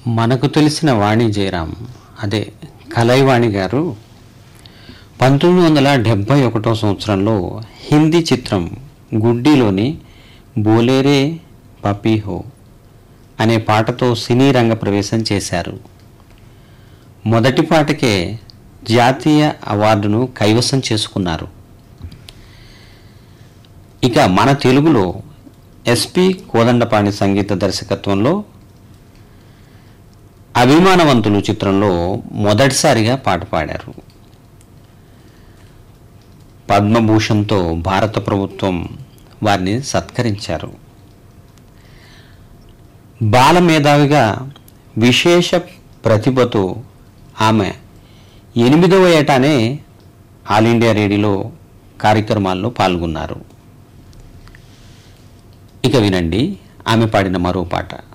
మనకు తెలిసిన వాణి జయరాం అదే కలైవాణి గారు పంతొమ్మిది వందల డెబ్భై ఒకటో సంవత్సరంలో హిందీ చిత్రం గుడ్డిలోని బోలేరే పపీహో అనే పాటతో సినీ రంగ ప్రవేశం చేశారు మొదటి పాటకే జాతీయ అవార్డును కైవసం చేసుకున్నారు ఇక మన తెలుగులో ఎస్పి కోదండపాణి సంగీత దర్శకత్వంలో అభిమానవంతులు చిత్రంలో మొదటిసారిగా పాట పాడారు పద్మభూషణ్తో భారత ప్రభుత్వం వారిని సత్కరించారు బాల మేధావిగా విశేష ప్రతిభతో ఆమె ఎనిమిదవ ఏటానే ఆల్ ఇండియా రేడియోలో కార్యక్రమాల్లో పాల్గొన్నారు ఇక వినండి ఆమె పాడిన మరో పాట